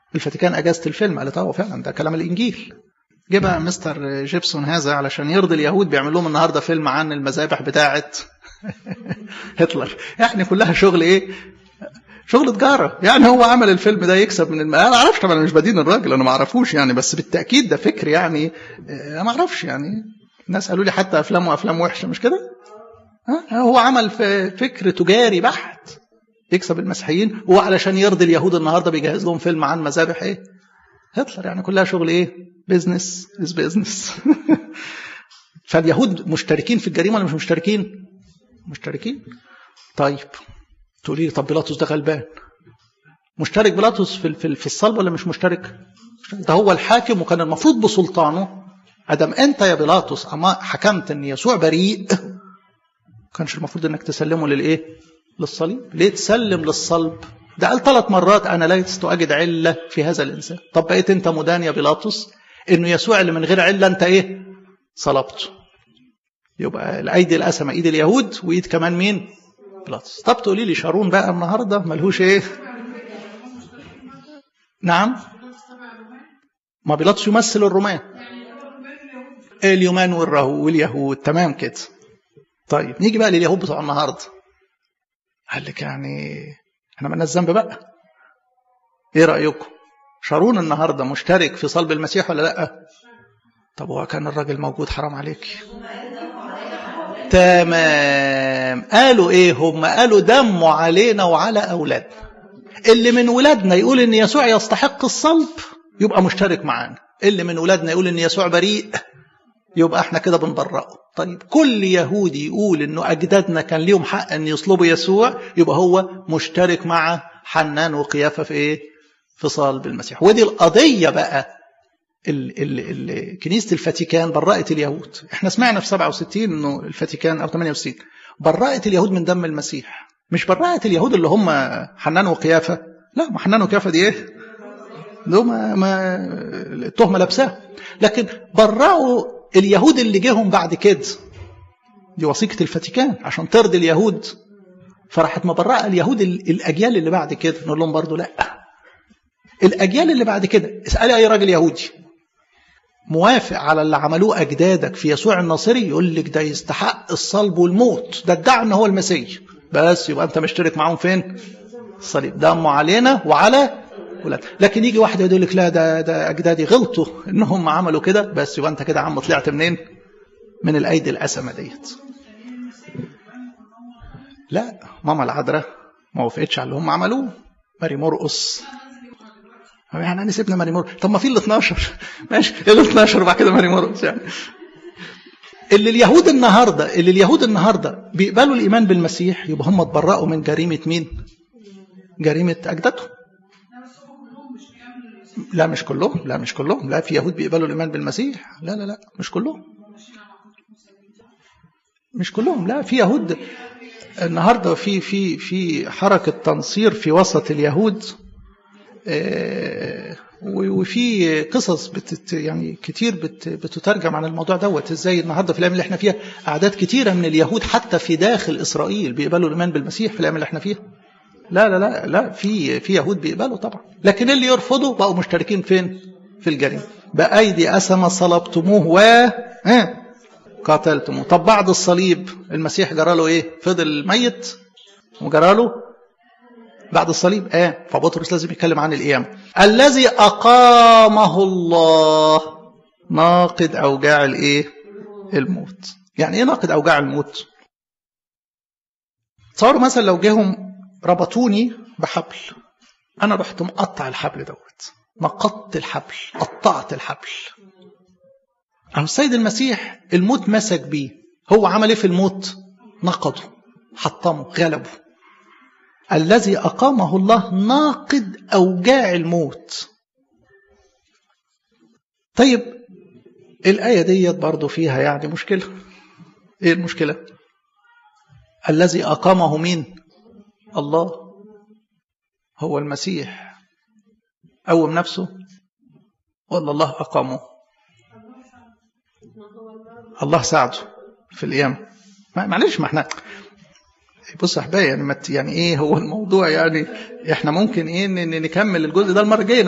الفاتيكان اجازت الفيلم قالت اه فعلا ده كلام الانجيل جه بقى مستر جيبسون هذا علشان يرضي اليهود بيعمل لهم النهارده فيلم عن المذابح بتاعه هتلر يعني كلها شغل ايه شغل تجاره يعني هو عمل الفيلم ده يكسب من الم... انا ما اعرفش طبعا انا مش بدين الراجل انا ما اعرفوش يعني بس بالتاكيد ده فكر يعني انا ما اعرفش يعني الناس قالوا لي حتى افلام وافلام وحشه مش كده ها هو عمل في فكر تجاري بحت يكسب المسيحيين وعلشان يرضي اليهود النهارده بيجهز لهم فيلم عن مذابح ايه هتلر يعني كلها شغل ايه بيزنس از بيزنس فاليهود مشتركين في الجريمه ولا مش مشتركين مشتركين طيب تقولي لي طب بيلاطس ده غلبان مشترك بيلاطس في في في الصلب ولا مش مشترك ده هو الحاكم وكان المفروض بسلطانه ادم انت يا بيلاطس اما حكمت ان يسوع بريء كانش المفروض انك تسلمه للايه للصليب ليه تسلم للصلب ده قال ثلاث مرات انا لست اجد عله في هذا الانسان طب بقيت انت مدان يا بيلاطس انه يسوع اللي من غير عله انت ايه صلبته يبقى الايدي الاسمى ايد اليهود وايد كمان مين بيلاطس طب تقولي لي شارون بقى النهارده ملهوش ايه نعم ما بيلاطس يمثل الرومان اليومان واليهود تمام كده طيب نيجي بقى لليهود بتوع النهارده قال لك يعني احنا مالناش ذنب بقى ايه رايكم شارون النهارده مشترك في صلب المسيح ولا لا طب هو كان الراجل موجود حرام عليك تمام قالوا ايه هم قالوا دموا علينا وعلى اولادنا اللي من ولادنا يقول ان يسوع يستحق الصلب يبقى مشترك معانا اللي من ولادنا يقول ان يسوع بريء يبقى احنا كده بنبرئه طيب كل يهودي يقول انه اجدادنا كان ليهم حق ان يصلبوا يسوع يبقى هو مشترك مع حنان وقيافه في ايه في صلب المسيح ودي القضيه بقى ال ال ال كنيسه الفاتيكان برأت اليهود احنا سمعنا في 67 انه الفاتيكان او 68 برأت اليهود من دم المسيح مش برأت اليهود اللي هم حنان وقيافه لا ما حنان وقيافه دي ايه دول ما, ما التهمه لابساها لكن برأوا اليهود اللي جيهم بعد كده دي وثيقة الفاتيكان عشان ترضي اليهود فراحت مبرأة اليهود الأجيال اللي بعد كده نقول لهم برضو لا الأجيال اللي بعد كده اسألي أي راجل يهودي موافق على اللي عملوه أجدادك في يسوع الناصري يقول لك ده يستحق الصلب والموت ده ادعى ان هو المسيح بس يبقى انت مشترك معاهم فين الصليب دمه علينا وعلى ولاد لكن يجي واحد يقول لك لا ده ده اجدادي غلطوا انهم عملوا كده بس يبقى انت كده عم طلعت منين من الايدي الاسمه ديت لا ماما العذراء ما وافقتش على اللي هم عملوه ماري مرقص يعني انا سيبنا ماري مرقص طب ما في ال 12 ماشي ال 12 وبعد كده ماري مرقص يعني اللي اليهود النهارده اللي اليهود النهارده بيقبلوا الايمان بالمسيح يبقى هم اتبرأوا من جريمه مين؟ جريمه اجدادهم لا مش كلهم لا مش كلهم لا في يهود بيقبلوا الايمان بالمسيح لا لا لا مش كلهم مش كلهم لا في يهود النهارده في في في حركه تنصير في وسط اليهود وفي قصص بتت يعني كتير بت بتترجم عن الموضوع دوت ازاي النهارده في الايام اللي احنا فيها اعداد كتيره من اليهود حتى في داخل اسرائيل بيقبلوا الايمان بالمسيح في الايام اللي احنا فيها لا لا لا لا في في يهود بيقبلوا طبعا لكن اللي يرفضوا بقوا مشتركين فين في الجريمه بأيدي أسمة صلبتموه و قاتلتموه طب بعد الصليب المسيح جرى له ايه فضل ميت وجرى له بعد الصليب اه فبطرس لازم يتكلم عن القيامه الذي اقامه الله ناقد اوجاع الايه الموت يعني ايه ناقد اوجاع الموت تصوروا مثلا لو جيهم ربطوني بحبل انا رحت مقطع الحبل دوت نقضت الحبل قطعت الحبل أو السيد المسيح الموت مسك بيه هو عمل ايه في الموت نقضه حطمه غلبه الذي أقامه الله ناقد أوجاع الموت طيب الآية ديت برضو فيها يعني مشكلة إيه المشكلة الذي أقامه مين الله هو المسيح قوم نفسه ولا الله أقامه الله ساعده في القيامة معلش ما احنا بص يا احبائي يعني, يعني ايه هو الموضوع يعني احنا ممكن ايه نكمل الجزء ده المره الجايه